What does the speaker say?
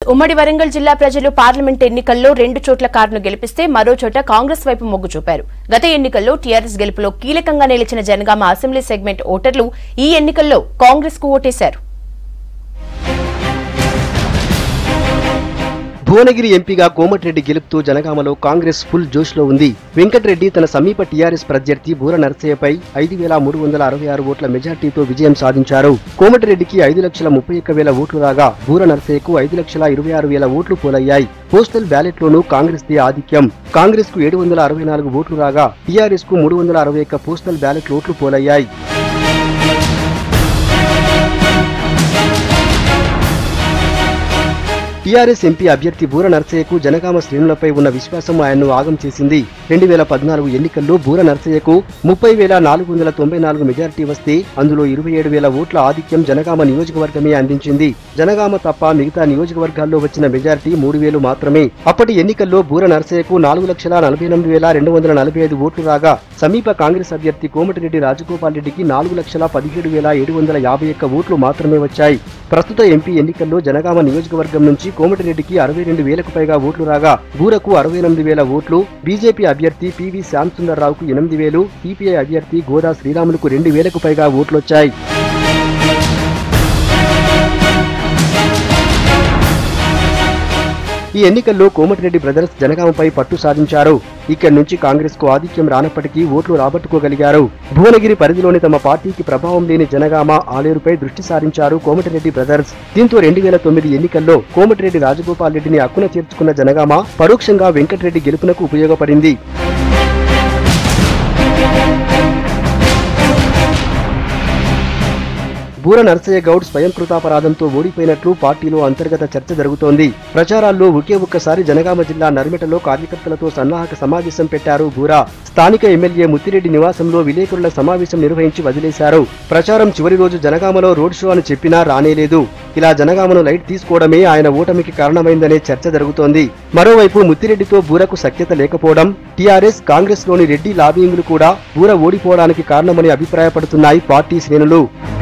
ఉమ్మడి వరంగల్ జిల్లా ప్రజలు పార్లమెంట్ ఎన్నికల్లో రెండు చోట్ల కారును గెలిపిస్తే మరో చోట కాంగ్రెస్ వైపు మొగ్గు చూపారు గత ఎన్నికల్లో టీఆర్ఎస్ గెలుపులో కీలకంగా నిలిచిన జనగామ అసెంబ్లీ సెగ్మెంట్ ఓటర్లు ఈ ఎన్నికల్లో కాంగ్రెస్ కు ఓటేశారు భువనగిరి ఎంపీగా కోమటిరెడ్డి గెలుపుతూ జనగామలో కాంగ్రెస్ ఫుల్ జోష్లో ఉంది వెంకటరెడ్డి తన సమీప టీఆర్ఎస్ ప్రత్యర్థి బూర నరసయ్యపై ఐదు వేల మూడు వందల అరవై ఆరు ఓట్ల మెజార్టీతో విజయం సాధించారు కోమటిరెడ్డికి ఐదు లక్షల ముప్పై ఒక్క వేల ఓట్లు రాగా బూర నరసయ్యకు ఐదు లక్షల ఇరవై ఆరు వేల ఓట్లు పోలయ్యాయి పోస్టల్ బ్యాలెట్లోనూ కాంగ్రెస్ ది ఆధిక్యం కాంగ్రెస్ కు ఏడు వందల అరవై నాలుగు ఓట్లు రాగా టీఆర్ఎస్ కు మూడు వందల అరవై ఒక్క పోస్టల్ బ్యాలెట్ ఓట్లు పోలయ్యాయి టీఆర్ఎస్ ఎంపీ అభ్యర్థి బూర నర్సయ్యకు జనగామ శ్రేణులపై ఉన్న విశ్వాసం ఆయన్ను ఆగం చేసింది రెండు వేల పద్నాలుగు ఎన్నికల్లో బూర నర్సయ్యకు ముప్పై వేల నాలుగు వందల తొంభై నాలుగు మెజారిటీ వస్తే అందులో ఇరవై ఏడు వేల ఓట్ల ఆధిక్యం జనగామ నియోజకవర్గమే అందించింది జనగామ తప్ప మిగతా నియోజకవర్గాల్లో వచ్చిన మెజారిటీ మూడు వేలు మాత్రమే అప్పటి ఎన్నికల్లో బూర నర్సయ్యకు నాలుగు లక్షల నలభై ఎనిమిది వేల రెండు వందల నలభై ఐదు ఓట్లు రాగా సమీప కాంగ్రెస్ అభ్యర్థి కోమటిరెడ్డి రాజగోపాల్ రెడ్డికి నాలుగు లక్షల పదిహేడు వేల ఏడు వందల యాభై ఒక్క ఓట్లు మాత్రమే వచ్చాయి ప్రస్తుత ఎంపీ ఎన్నికల్లో జనగామ నియోజకవర్గం నుంచి కోమటిరెడ్డికి అరవై రెండు వేలకు పైగా ఓట్లు రాగా బూరకు అరవై ఎనిమిది వేల ఓట్లు బీజేపీ అభ్యర్థి పివి శ్యాంసుందర్రావుకు ఎనిమిది వేలు సిపిఐ అభ్యర్థి గోదా శ్రీరాములకు రెండు వేలకు పైగా ఓట్లొచ్చాయి ఈ ఎన్నికల్లో కోమటిరెడ్డి బ్రదర్స్ జనగామపై పట్టు సాధించారు ఇక్కడి నుంచి కాంగ్రెస్ కు ఆధిక్యం రానప్పటికీ ఓట్లు రాబట్టుకోగలిగారు భువనగిరి పరిధిలోని తమ పార్టీకి ప్రభావం లేని జనగామ ఆలేరుపై దృష్టి సారించారు కోమటిరెడ్డి బ్రదర్స్ దీంతో రెండు వేల తొమ్మిది ఎన్నికల్లో కోమటిరెడ్డి రాజగోపాల్ రెడ్డిని అక్కున చేర్చుకున్న జనగామ పరోక్షంగా వెంకటరెడ్డి గెలుపునకు ఉపయోగపడింది బూర నరసయ్య గౌడ్ స్వయం కృతాపరాధంతో ఓడిపోయినట్లు పార్టీలో అంతర్గత చర్చ జరుగుతోంది ప్రచారాల్లో ఒకే ఒక్కసారి జనగామ జిల్లా నర్మెటలో కార్యకర్తలతో సన్నాహక సమావేశం పెట్టారు బూరా స్థానిక ఎమ్మెల్యే ముత్తిరెడ్డి నివాసంలో విలేకరుల సమావేశం నిర్వహించి వదిలేశారు ప్రచారం చివరి రోజు జనగామలో రోడ్ షో అని చెప్పినా రానేలేదు ఇలా జనగామను లైట్ తీసుకోవడమే ఆయన ఓటమికి కారణమైందనే చర్చ జరుగుతోంది మరోవైపు ముత్తిరెడ్డితో బూరకు సఖ్యత లేకపోవడం టీఆర్ఎస్ కాంగ్రెస్ లోని రెడ్డి లాబింగ్లు కూడా బూర ఓడిపోవడానికి కారణమని అభిప్రాయపడుతున్నాయి పార్టీ శ్రేణులు